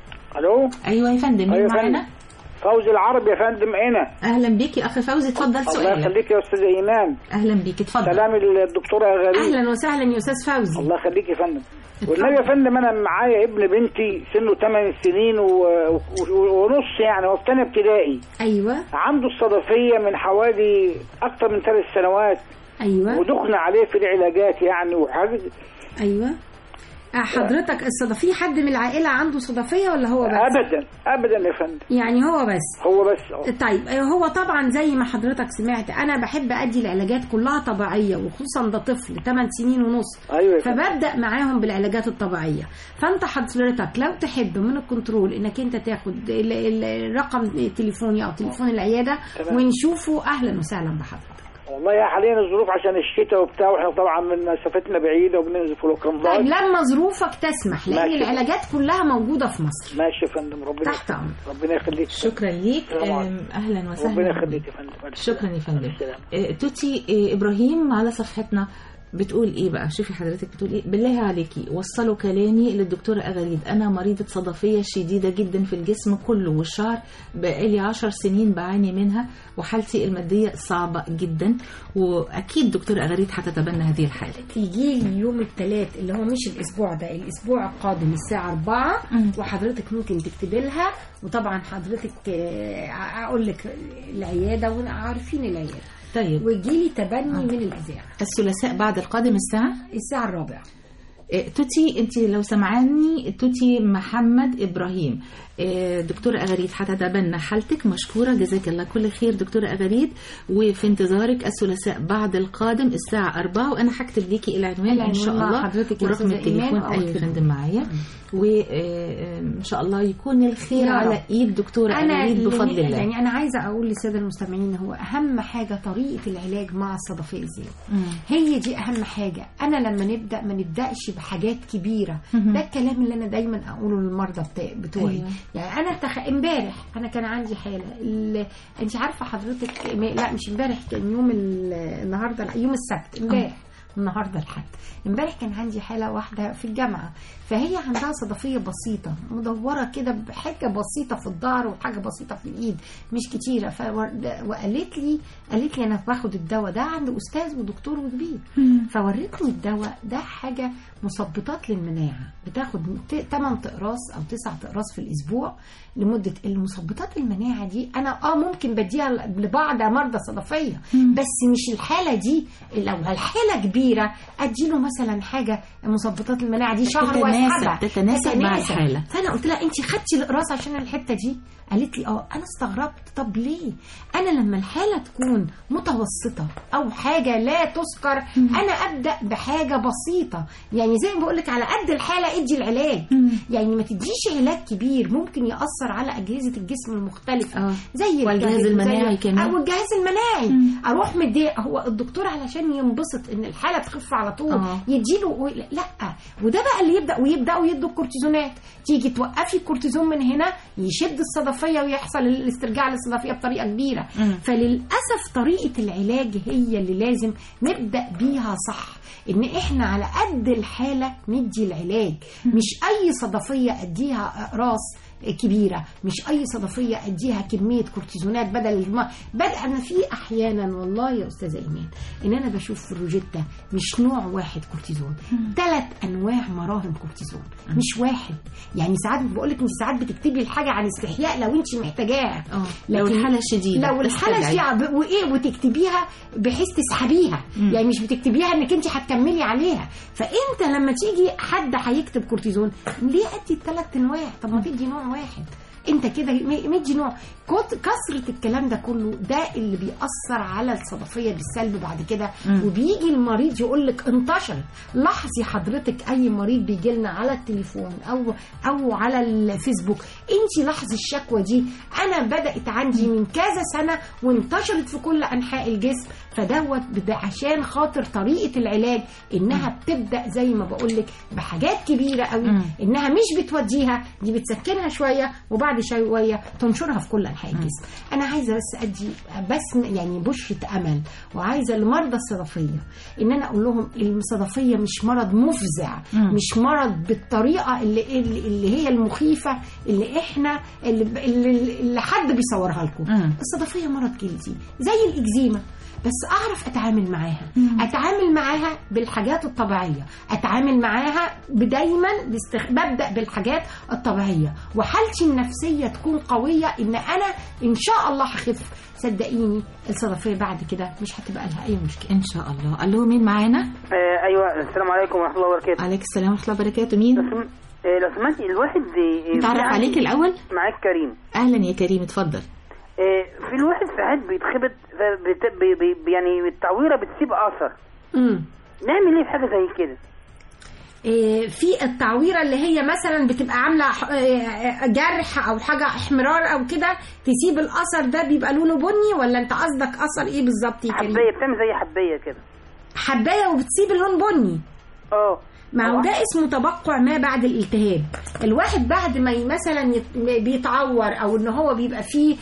الو ايوه يا فندم مين أيوة يا معانا فوزي العربي يا فندم هنا اهلا بيك يا اخ فوزي اتفضل الله سؤالك يخليك يا استاذ ايمان اهلا بيك اتفضل سلام الدكتوره غريب اهلا وسهلا يا استاذ فوزي الله يخليك يا فندم والنبي يا فندم انا معايا ابن بنتي سنه 8 سنين و... و... ونص يعني هو في ثانيه ابتدائي ايوه عنده الصدفيه من حوالي اكثر من ثلاث سنوات ايوه ودخنا عليه في العلاجات يعني وحاجه ايوه آه، حضرتك الصدفيه في حد من العائله عنده صدفيه ولا هو بس ابدا ابدا يا فندم يعني هو بس هو بس آه. طيب آه، هو طبعا زي ما حضرتك سمعت انا بحب ادي العلاجات كلها طبيعيه وخصوصا ده طفل 8 سنين ونص ايوه يا فندم فببدا معاهم بالعلاجات الطبيعيه فانت حضرتك لو تحب من الكنترول انك انت تاخد ال- ال- الرقم التليفوني او تليفون العياده تمام. ونشوفه اهلا وسهلا بحضرتك والله يا حاليا الظروف عشان الشتاء وبتاع واحنا طبعا من مسافتنا بعيده وبننزل في لوكنداج طيب لما ظروفك تسمح لان ماشي. العلاجات كلها موجوده في مصر ماشي يا فندم ربنا تحت امرك ربنا يخليك شكرا ليك السلام عليكم. آم، اهلا وسهلا ربنا يخليك يا فندم شكرا يا فندم السلام. آه، توتي آه، ابراهيم على صفحتنا بتقول ايه بقى شوفي حضرتك بتقول ايه بالله عليكي وصلوا كلامي للدكتوره اغاريد انا مريضه صدفيه شديده جدا في الجسم كله والشعر بقالي عشر سنين بعاني منها وحالتي الماديه صعبه جدا واكيد دكتوره اغاريد هتتبنى هذه الحاله يجي لي يوم الثلاث اللي هو مش الاسبوع ده الاسبوع القادم الساعه 4 مم. وحضرتك ممكن تكتبي لها وطبعا حضرتك آه، اقول لك العياده وعارفين العياده طيب ويجي لي تبني من الاذاعه الثلاثاء بعد القادم الساعه الساعه الرابعه آه، توتي انت لو سمعاني توتي محمد ابراهيم آه، دكتورة أغاريد هتتبنى حالتك مشكورة جزاك الله كل خير دكتورة أغاريد وفي انتظارك الثلاثاء بعد القادم الساعة 4 وأنا هكتب ليكي العنوان إن العنوان شاء مع الله حضرتك يا ورقم أستاذة إيمان التليفون أو أي التليفون. فندم معايا وإن شاء الله يكون الخير يا على رب. إيد دكتورة أغاريد اللي- بفضل الله يعني انا عايزه اقول للساده المستمعين هو اهم حاجه طريقه العلاج مع الصدفيه ازاي مم. هي دي اهم حاجه انا لما نبدا ما نبداش بحاجات كبيره مهم. ده الكلام اللي انا دايما اقوله للمرضى بتا- بتوعي أيوة. يعني انا تخ... امبارح انا كان عندي حاله ال... انت عارفه حضرتك م- لا مش امبارح كان يوم ال... النهارده لا يوم السبت امبارح النهارده الحد امبارح كان عندي حاله واحده في الجامعه فهي عندها صدفيه بسيطه مدوره كده بحاجه بسيطه في الظهر وحاجه بسيطه في الايد مش كتيره ف... وقالت لي قالت لي انا باخد الدواء ده عند استاذ ودكتور وكبير فورتني الدواء ده حاجه مثبطات للمناعه بتاخد 8 اقراص او 9 اقراص في الاسبوع لمده المثبطات المناعه دي انا اه ممكن بديها لبعض مرضى صدفيه بس مش الحاله دي لو الحاله كبيره اديله مثلا حاجه مثبطات المناعه دي شهر تتناسب- واسحبها تتناسب مع الحالة. فانا قلت لها انت خدتي الاقراص عشان الحته دي قالت لي اه انا استغربت طب ليه انا لما الحاله تكون متوسطه او حاجه لا تذكر انا ابدا بحاجه بسيطه يعني زي ما بقول لك على قد الحاله ادي العلاج يعني ما تديش علاج كبير ممكن ياثر على اجهزه الجسم المختلفه آه. زي والجهاز الكبد المناعي وزي- كمان. او الجهاز المناعي اروح مديه هو الدكتور علشان ينبسط ان الحاله تخف على طول آه. يديله و- لا وده بقى اللي يبدا ويبداوا يدوا الكورتيزونات تيجي توقفي الكورتيزون من هنا يشد الصدفيه ويحصل الاسترجاع للصدفيه بطريقه كبيره مم. فللاسف طريقه العلاج هي اللي لازم نبدا بيها صح ان احنا على قد الحاله ندي العلاج مش اي صدفيه اديها اقراص كبيره مش اي صدفيه اديها كميه كورتيزونات بدل الم... بدأ انا في احيانا والله يا استاذه ايمان ان انا بشوف في الروجيتا مش نوع واحد كورتيزون ثلاث انواع مراهم كورتيزون مش واحد يعني ساعات بقول لك انت ساعات بتكتبي الحاجه عن استحياء لو انت محتاجاها اه لو الحالة شديدة لو الحاله استدعي. شديده وايه وتكتبيها بحيث تسحبيها مم. يعني مش بتكتبيها انك انت هتكملي عليها فانت لما تيجي حد هيكتب كورتيزون ليه ادي الثلاث انواع طب ما تدي نوع واحد انت كده م- مدي نوع كت- كثره الكلام ده كله ده اللي بيأثر على الصدفيه بالسلب بعد كده وبيجي المريض يقول لك انتشرت لاحظي حضرتك اي مريض بيجي لنا على التليفون او او على الفيسبوك انت لاحظي الشكوى دي انا بدات عندي من كذا سنه وانتشرت في كل انحاء الجسم فدوت بدا عشان خاطر طريقه العلاج انها بتبدا زي ما بقول لك بحاجات كبيره قوي مم. انها مش بتوديها دي بتسكنها شويه وبعد شويه تنشرها في كل انحاء الجسم انا عايزه بس ادي بس يعني بشره امل وعايزه لمرضى الصدفيه ان انا اقول لهم الصدفيه مش مرض مفزع مم. مش مرض بالطريقه اللي اللي اللي هي المخيفه اللي احنا اللي, اللي, اللي حد بيصورها لكم مم. الصدفيه مرض جلدي زي الاكزيما بس اعرف اتعامل معاها اتعامل معاها بالحاجات الطبيعيه اتعامل معاها دايما باستخ... ببدا بالحاجات الطبيعيه وحالتي النفسيه تكون قويه ان انا ان شاء الله هخف صدقيني الصدفيه بعد كده مش هتبقى لها اي مشكله ان شاء الله الو مين معانا آه ايوه السلام عليكم ورحمه الله وبركاته عليك السلام ورحمه الله وبركاته مين لو سم- آه، لو سمحتي الواحد آه، نتعرف في عليك عندي- الاول معاك كريم اهلا يا كريم اتفضل آه، في الواحد ساعات بيتخبط فبت- بي- بي- يعني التعويره بتسيب اثر امم نعمل ايه في حاجه زي كده إيه، في التعويره اللي هي مثلا بتبقى عامله ح- إيه، جرح او حاجه احمرار او كده تسيب الاثر ده بيبقى لونه بني ولا انت قصدك اثر ايه بالظبط يا كريم حبايه بتعمل زي حبايه كده حبايه وبتسيب اللون بني اه ما هو ده اسمه تبقع ما بعد الالتهاب الواحد بعد ما ي- مثلا يت- بيتعور او ان هو بيبقى فيه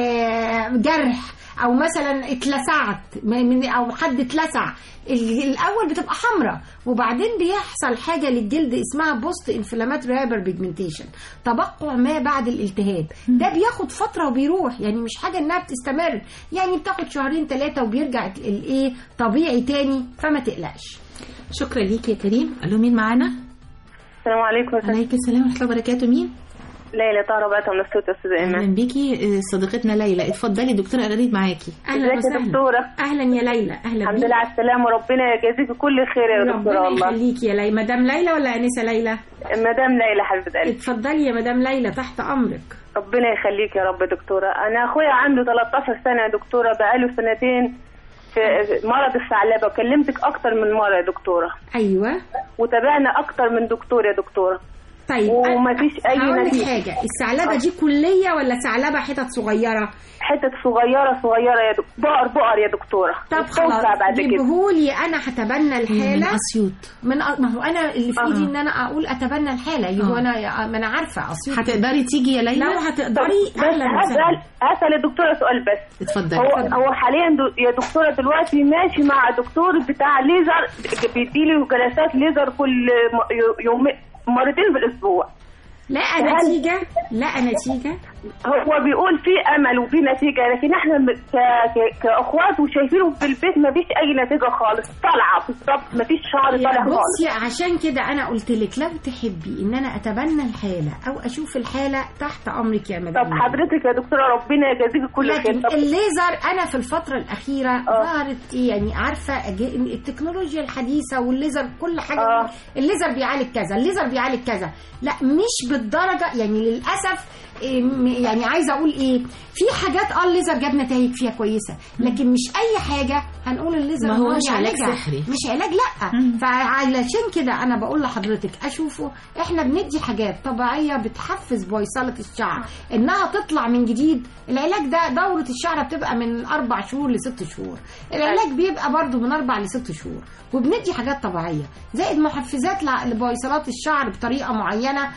آه، جرح او مثلا اتلسعت م- من او حد اتلسع ال- الاول بتبقى حمراء وبعدين بيحصل حاجه للجلد اسمها بوست انفلاماتوري هايبر بيجمنتيشن تبقع ما بعد الالتهاب ده بياخد فتره وبيروح يعني مش حاجه انها بتستمر يعني بتاخد شهرين ثلاثه وبيرجع الايه طبيعي تاني فما تقلقش شكرا ليك يا كريم الو مين معانا السلام عليكم عليك السلام ورحمه الله وبركاته مين ليلى طاهرة بقى من الصوت يا استاذ ايمن اهلا بيكي آه، صديقتنا ليلى اتفضلي دكتوره غريب معاكي اهلا ازيك يا وسهلا دكتورة اهلا يا ليلى اهلا الحمد بيك. لله على السلامة وربنا يجازيك كل خير يا دكتورة ربنا والله يخليكي يا ليلى مدام ليلى ولا انسه ليلى مدام ليلى حبيبة قلبي اتفضلي يا مدام ليلى تحت امرك ربنا يخليك يا رب يا دكتورة أنا أخويا عنده 13 سنة يا دكتورة بقاله سنتين في مرض الثعلبة كلمتك أكتر من مرة يا دكتورة ايوه وتابعنا أكتر من دكتور يا دكتورة طيب ومفيش أي هقول لك نتيجة. حاجه الثعلبه دي كليه ولا ثعلبه حتت صغيره حتت صغيرة صغيرة يا دكتورة بقر بقر يا دكتورة طب بتوسع خلاص بعد كده جيبهولي انا هتبنى من الحاله اسيوط من أ- ما هو انا اللي في آه. ايدي ان انا اقول اتبنى الحاله يبقى آه. انا ما انا عارفه اسيوط هتقدري تيجي يا ليلى لو هتقدري بس اهلا وسهلا أسأل أسأل الدكتورة سؤال بس اتفضلي هو هو حاليا دو يا دكتوره دلوقتي ماشي مع دكتور بتاع ليزر بيديله جلسات ليزر كل م- يوم مرتين بالاسبوع لقى هل- نتيجه لقى نتيجه هو بيقول في امل وفي نتيجه لكن احنا م- ك... ك... كاخوات وشايفينه في البيت ما فيش اي نتيجه خالص طالعه بالظبط ما فيش شعر طالع خالص بصي عشان كده انا قلت لك لو تحبي ان انا اتبنى الحاله او اشوف الحاله تحت امرك يا مدام طب حضرتك يا دكتوره ربنا يجازيك كل خير لكن طب الليزر انا في الفتره الاخيره ظهرت إيه يعني عارفه أج- التكنولوجيا الحديثه والليزر كل حاجه آه. الليزر بيعالج كذا الليزر بيعالج كذا لا مش بالدرجه يعني للاسف إيه، م- يعني عايزه اقول ايه في حاجات اه الليزر جاب نتائج فيها كويسه لكن مش اي حاجه هنقول الليزر ما هو هوش علاج بيعالجها. سحري. مش علاج لا فعلشان كده انا بقول لحضرتك اشوفه احنا بندي حاجات طبيعيه بتحفز بويصله الشعر انها تطلع من جديد العلاج ده دوره الشعر بتبقى من اربع شهور لست شهور العلاج بيبقى برضو من اربع لست شهور وبندي حاجات طبيعيه زائد محفزات ل- لبويصلات الشعر بطريقه معينه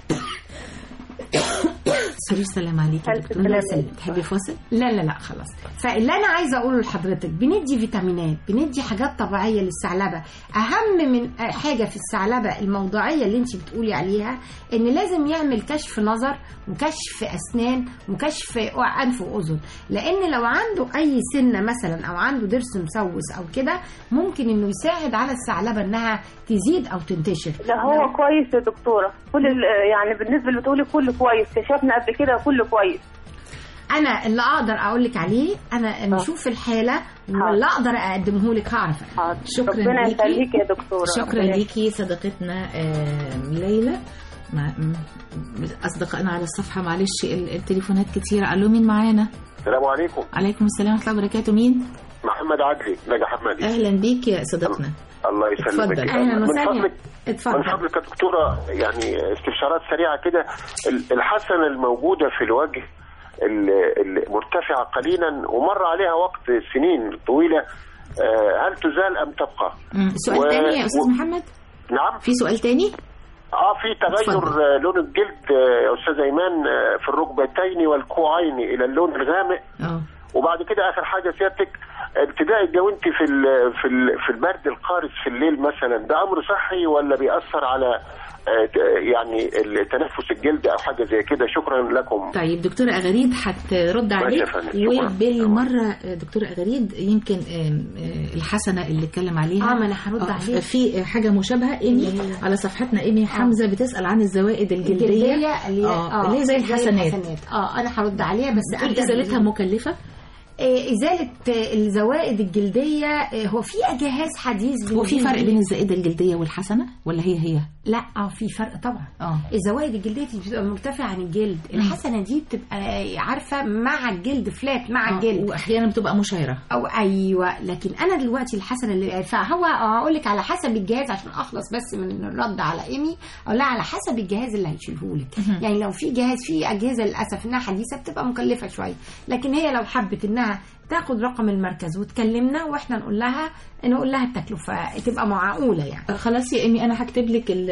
سوري السلام عليكي يا ألف دكتور سلامة. سلام. تحبي فاصل لا لا لا خلاص فاللي انا عايزه اقوله لحضرتك بندي فيتامينات بندي حاجات طبيعيه للثعلبه اهم من حاجه في الثعلبه الموضوعيه اللي انت بتقولي عليها ان لازم يعمل كشف نظر وكشف اسنان وكشف انف واذن لان لو عنده اي سنه مثلا او عنده ضرس مسوس او كده ممكن انه يساعد على الثعلبه انها تزيد او تنتشر لا هو كويس يا دكتوره كل ال- يعني بالنسبه اللي بتقولي كله كويس كشفنا قبل كده كله كويس انا اللي اقدر اقول لك عليه انا نشوف الحاله واللي اقدر اقدمه لك هعرف حاضر شكراً ربنا ليكي. يخليك يا دكتوره شكرا ربنا ليكي صديقتنا آه، ليلى مع م- اصدقائنا على الصفحه معلش ال- التليفونات كتيره الو مين معانا السلام عليكم عليكم السلام ورحمه الله وبركاته مين محمد عدلي نجا حمادي اهلا بيك يا صديقنا الله يسلمك اتفضل. أهلاً من وسهلاً. فضلك اتفضل. من فضلك يا دكتوره يعني استفسارات سريعه كده ال- الحسنه الموجوده في الوجه ال- المرتفعه قليلا ومر عليها وقت سنين طويله آه، هل تزال ام تبقى؟ مم. سؤال و- تاني يا استاذ و- محمد نعم في سؤال تاني اه في تغير اتفضل. آه، لون الجلد آه، يا استاذ ايمان آه، في الركبتين والكوعين الى اللون الغامق اه وبعد كده اخر حاجه سيادتك ابتداء الجوانتي في ال- في ال- في البرد القارس في الليل مثلا ده امر صحي ولا بيأثر على آه، ت- يعني ال- تنفس الجلد او حاجه زي كده شكرا لكم طيب دكتورة أغريد هترد عليك يا فندم، شكرا. وبالمرة دكتورة أغريد يمكن آم، آه، الحسنة اللي اتكلم عليها اه ما انا هرد آه، عليه في حاجة مشابهة إيمي على صفحتنا إيمي حمزة بتسأل عن الزوائد الجلدية الجلديه اللي هي اه اللي هي زي الحسنات اه انا هرد عليها بس بتقول أبدأ إزالتها بال- مكلفة آه، ازاله آه، الزوائد الجلديه آه، هو في جهاز حديث هو في فرق بيجيب- بين الزائدة الجلدية والحسنة ولا هي هي؟ لا اه في فرق طبعا اه الزوائد الجلديه دي بتبقى مرتفعه عن الجلد الحسنه دي بتبقى عارفه مع الجلد فلات مع آه، الجلد وأحيانا بتبقى مشعرة او ايوه لكن انا دلوقتي الحسنه اللي فهو هقول لك على حسب الجهاز عشان اخلص بس من الرد على ايمي او لا على حسب الجهاز اللي هيشيله لك يعني لو في جهاز في اجهزه للاسف انها حديثه بتبقى مكلفه شويه لكن هي لو حبت انها تاخد رقم المركز وتكلمنا واحنا نقول لها نقول لها التكلفه تبقى معقوله يعني آه، خلاص يا إيمي أنا هكتب لك ال-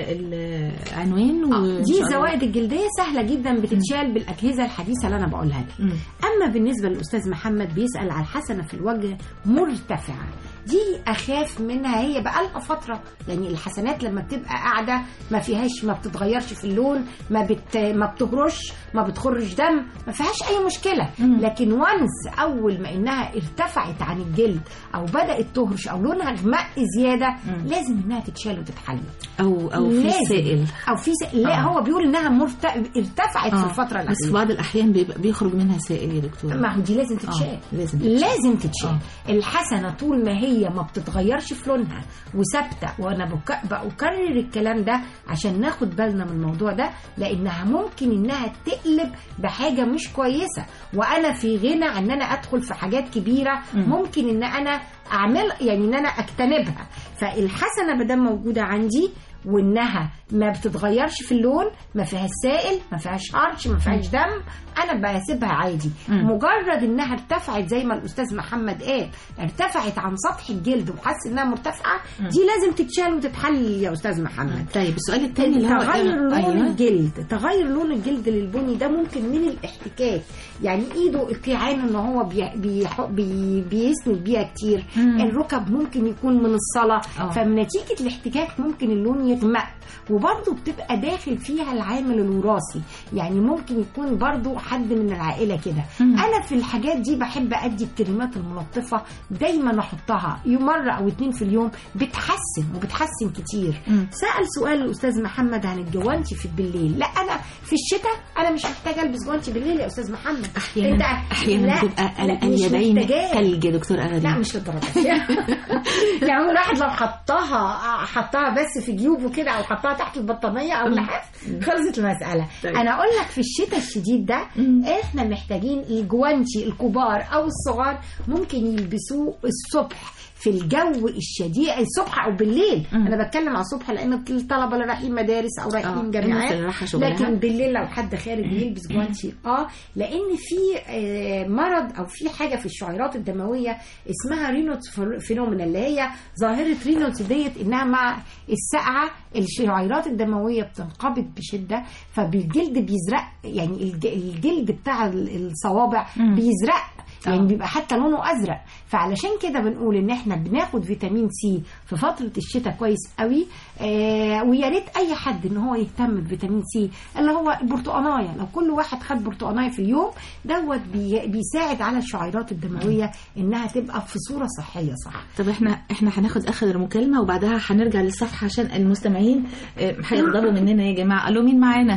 العنوان آه، وإن دي شاء الله- الزوائد الجلديه سهله جدا بتتشال بالاجهزه الحديثه اللي انا بقولها لك مم. اما بالنسبه للاستاذ محمد بيسال على الحسنه في الوجه مرتفعه دي اخاف منها هي بقالها فتره يعني الحسنات لما بتبقى قاعده ما فيهاش ما بتتغيرش في اللون ما بت ما بتهرش ما بتخرج دم ما فيهاش اي مشكله لكن وانس اول ما انها ارتفعت عن الجلد او بدات تهرش او لونها غمق زياده لازم انها تتشال وتتحلل أو أو في لازم. سائل او في س... لا آه. هو بيقول انها مرت... ارتفعت آه، في الفتره بس الاخيره بعض الأحيان بيبقى بيخرج منها سائل يا دكتورة ما هو دي لازم تتشال آه، لازم تتشال. لازم تتشال آه. الحسنه طول ما هي ما بتتغيرش في لونها وثابته وانا بك... بكرر الكلام ده عشان ناخد بالنا من الموضوع ده لانها ممكن انها تقلب بحاجه مش كويسه وانا في غنى عن ان انا ادخل في حاجات كبيره ممكن ان انا اعمل يعني ان انا اجتنبها فالحسنه ما دام موجوده عندي وانها ما بتتغيرش في اللون ما فيهاش سائل ما فيهاش هرش ما فيهاش دم انا بسيبها عادي مم. مجرد انها ارتفعت زي ما الاستاذ محمد قال ارتفعت عن سطح الجلد وحس انها مرتفعه دي لازم تتشال وتتحلل يا استاذ محمد طيب السؤال الثاني اللي هو تغير لون أيوة. الجلد تغير لون الجلد للبني ده ممكن من الاحتكاك يعني ايده القيعان ان هو بي بي بي بيسند بيها كتير مم. الركب ممكن يكون من الصلاه آه. فنتيجه الاحتكاك ممكن اللون يغمق وبرضه بتبقى داخل فيها العامل الوراثي يعني ممكن يكون برضه حد من العائله كده مم. انا في الحاجات دي بحب ادي الكريمات الملطفه دايما احطها يوم مره او اتنين في اليوم بتحسن وبتحسن كتير مم. سال سؤال الاستاذ محمد عن الجوانتي في بالليل لا انا في الشتاء انا مش محتاجه البس جوانتي بالليل يا استاذ محمد احيانا أنت- احيانا لا، بتبقى لا، ال- مش اليدين محتاجاه. ثلج يا دكتور لا اغريب مش للدرجه دي. يعني الواحد لو حطها حطها بس في جيوبه كده او حطها تحت البطانيه او اللحاف خلصت المساله طيب. انا اقول لك في الشتاء الشديد ده احنا محتاجين الجوانتي الكبار او الصغار ممكن يلبسوه الصبح في الجو الشديد الصبح او بالليل مم. انا بتكلم على الصبح لان الطلبه اللي رايحين مدارس او آه، رايحين الناس جامعات اللي رايحة شغلها. لكن بالليل لو حد خارج يلبس جوانتي اه لان في آه، مرض او في حاجه في الشعيرات الدمويه اسمها رينوتس فينومينا اللي هي ظاهره رينوتس ديت انها مع السقعه الشعيرات الدمويه بتنقبض بشده فالجلد بيزرق يعني الج- الجلد بتاع ال- الصوابع مم. بيزرق يعني آه. بيبقى حتى لونه ازرق فعلشان كده بنقول ان احنا بناخد فيتامين سي في فتره الشتاء كويس قوي آه ويا ريت اي حد ان هو يهتم بفيتامين سي اللي هو البرتقانايه لو كل واحد خد برتقانايه في اليوم دوت بي بيساعد على الشعيرات الدمويه انها تبقى في صوره صحيه صح طب احنا احنا هناخد اخر مكالمه وبعدها هنرجع للصفحه عشان المستمعين آه، هيغضبوا مننا يا جماعه الو مين معانا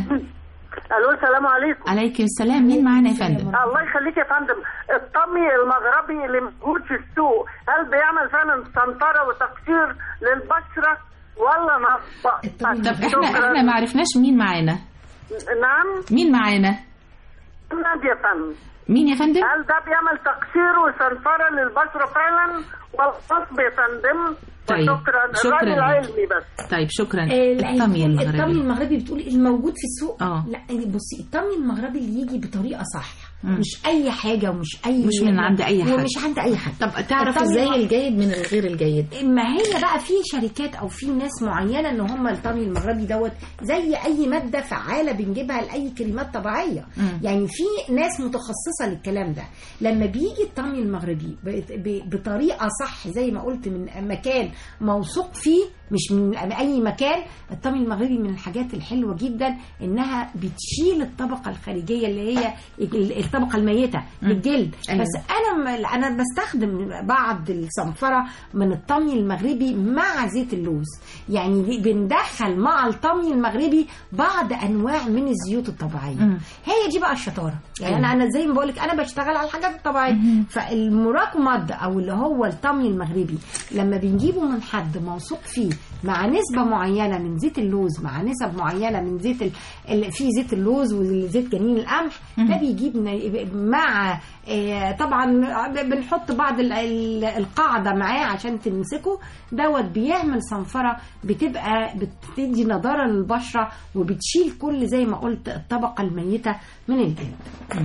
الو السلام عليكم عليكم السلام مين معانا يا فندم الله يخليك يا فندم الطمي المغربي اللي موجود في السوق هل بيعمل فعلا سنطره وتقشير للبشره والله ما طب احنا احنا ما عرفناش مين معانا نعم مين معانا نادي يا فندم مين يا فندم هل ده بيعمل تقصير وصنفرة للبشرة فعلا والقصب يا فندم طيب، وشكرا شكراً الراجل ليك. علمي بس طيب شكرا ال- الطمي الطمي المغربي المغربي بتقول الموجود في السوق اه لا بصي الطمي المغربي اللي يجي بطريقه صح مم. مش اي حاجه ومش اي مش من عند أي حد. ومش عند اي حد طب تعرف الطمي ازاي المغ- الجيد من الغير الجيد ما هي بقى في شركات او في ناس معينه ان هم الطمي المغربي دوت زي اي ماده فعاله بنجيبها لاي كريمات طبيعيه مم. يعني في ناس متخصصه للكلام ده لما بيجي الطمي المغربي ب- ب- بطريقه صح زي ما قلت من مكان موثوق فيه مش من اي مكان الطمي المغربي من الحاجات الحلوه جدا انها بتشيل الطبقه الخارجيه اللي هي ال- الطبقه الميته للجلد أيوة. بس انا م- انا بستخدم بعض الصنفره من الطمي المغربي مع زيت اللوز يعني بي- بندخل مع الطمي المغربي بعض انواع من الزيوت الطبيعيه مم. هي دي بقى الشطاره يعني أيوة. انا انا زي ما بقول لك انا بشتغل على الحاجات الطبيعيه فالمراكو ماد او اللي هو الطمي المغربي لما بنجيبه من حد موثوق فيه مع نسبه معينه من زيت اللوز مع نسب معينه من زيت ال... ال... في زيت اللوز وزيت جنين القمح ده بيجيب ن- مع آه، طبعا بنحط بعض ال- ال- القاعده معاه عشان تمسكه دوت بيعمل صنفره بتبقى بتدي نضاره للبشره وبتشيل كل زي ما قلت الطبقه الميته من الجلد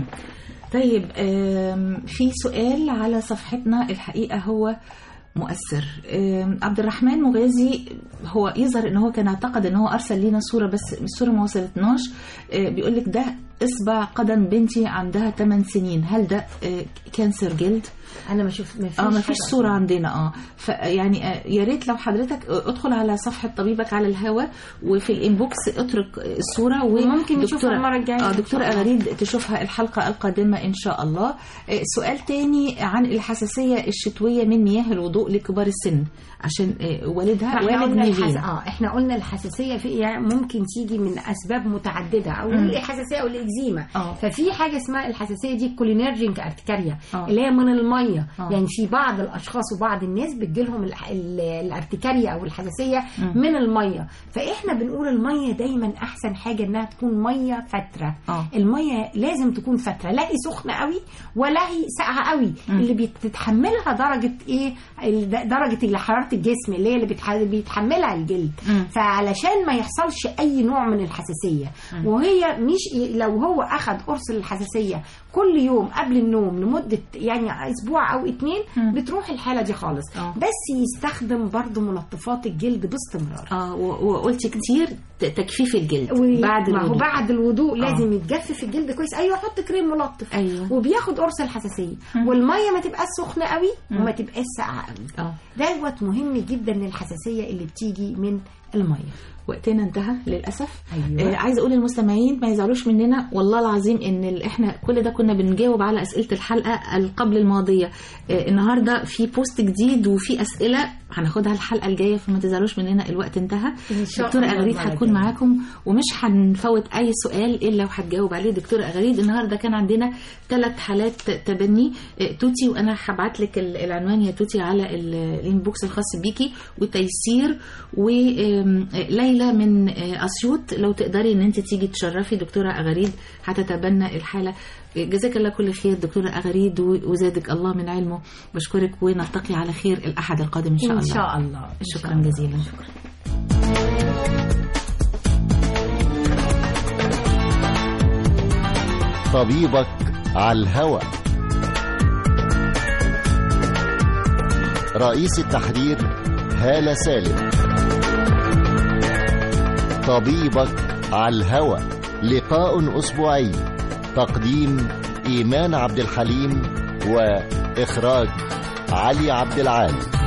طيب آم، في سؤال على صفحتنا الحقيقة هو مؤثر آم، عبد الرحمن مغازي هو يظهر ان هو كان اعتقد ان هو ارسل لنا صورة بس الصورة ما وصلتناش بيقول لك ده اصبع قدم بنتي عندها 8 سنين هل ده آه، كانسر جلد انا ما شفت ما فيش اه ما فيش حاجة صورة عندنا اه فيعني آه، يا ريت لو حضرتك ادخل على صفحة طبيبك على الهوا وفي الانبوكس اترك الصورة وممكن ودكتورة- نشوفها المرة الجاية اه إن دكتورة شاء الله. أغريد تشوفها الحلقة القادمة إن شاء الله آه، سؤال تاني عن الحساسية الشتوية من مياه الوضوء لكبار السن عشان آه، والدها احنا والد قلنا الحس... نيفين اه احنا قلنا الحساسيه في يعني ممكن تيجي من اسباب متعدده او مم. الحساسيه او الاكزيما آه. ففي حاجه اسمها الحساسيه دي كولينرجينج ارتكاريا آه. اللي هي من الميه آه. يعني في بعض الاشخاص وبعض الناس بتجيلهم ال- ال- الارتكاريا او الحساسيه مم. من الميه فاحنا بنقول الميه دايما احسن حاجه انها تكون ميه فتره آه. الميه لازم تكون فتره لا هي سخنه قوي ولا هي ساقعه قوي مم. اللي بتتحملها درجه ايه ال- درجه اللي حراره الجسم اللي هي اللي بتح- بيتحملها الجلد مم. فعلشان ما يحصلش اي نوع من الحساسيه مم. وهي مش لو هو اخذ قرص الحساسيه كل يوم قبل النوم لمده يعني اسبوع او اتنين مم. بتروح الحاله دي خالص آه. بس يستخدم برضو منظفات الجلد باستمرار اه و- وقلت كتير ت- تجفيف الجلد و- بعد ما هو الوضوء بعد الوضوء آه. لازم يتجفف الجلد كويس ايوه حط كريم ملطف أيوة. وبياخد قرص الحساسيه مم. والميه ما تبقاش سخنه قوي مم. وما تبقاش ساقعه قوي اه دوت مهم جدا للحساسيه اللي بتيجي من الميه وقتنا انتهى للاسف أيوة. آه عايزه اقول للمستمعين ما يزعلوش مننا والله العظيم ان ال- احنا كل ده كنا بنجاوب على اسئله الحلقه ال- قبل الماضيه آه النهارده في بوست جديد وفي اسئله هناخدها الحلقه الجايه فما تزعلوش مننا الوقت انتهى إن شاء دكتوره الله اغريد المرة هتكون الجاية. معاكم ومش هنفوت اي سؤال الا وهتجاوب عليه دكتوره اغريد النهارده كان عندنا ثلاث حالات تبني آه، توتي وانا هبعت لك ال- العنوان يا توتي على ال- الانبوكس الخاص بيكي وتيسير وليلى من آه، اسيوط لو تقدري ان انت تيجي تشرفي دكتوره اغريد هتتبنى الحاله جزاك الله كل خير دكتوره اغريد و- وزادك الله من علمه بشكرك ونلتقي على خير الاحد القادم ان شاء ان الله شاء الله إن شاء شكرا الله. جزيلا طبيبك على الهوى رئيس التحرير هالة سالم طبيبك على الهوى لقاء أسبوعي تقديم إيمان عبد الحليم وإخراج علي عبد العال